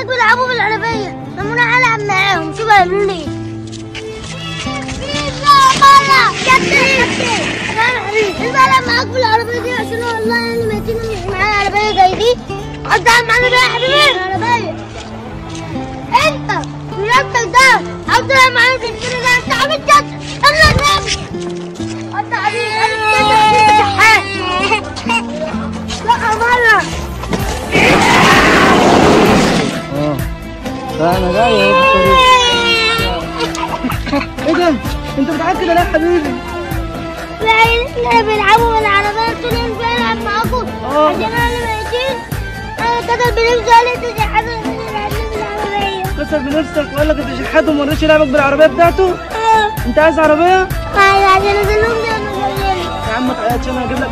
بيلعبوا بالعربية لما انا العب معاهم شو بيعملوا لي البلد معاك بالعربية دي عشان والله انا ميتين مش معايا عربية زي دي قد معانا بقى يا حبيبي العربية انت رياضتك ده عاوز معايا في الكيلو ده انت عامل كده انا نام انت حبيبي انا شحات لا مرة اه لا انا جاي اهو في الطريق ايه ده انت بتعدي كده ليه يا حبيبي احنا بنلعبوا بالعربية قلت لهم مش هلعب معاكم اه. عشان انا ميتين انا كده بنفسي قال لي تشحات بالعربية كسر بنفسك وقال لك انت شحات وما رضيتش يلعبك بالعربيه بتاعته اه انت عايز عربيه عشان انزل لهم ده انا يا عم ما تعيطش انا هجيب لك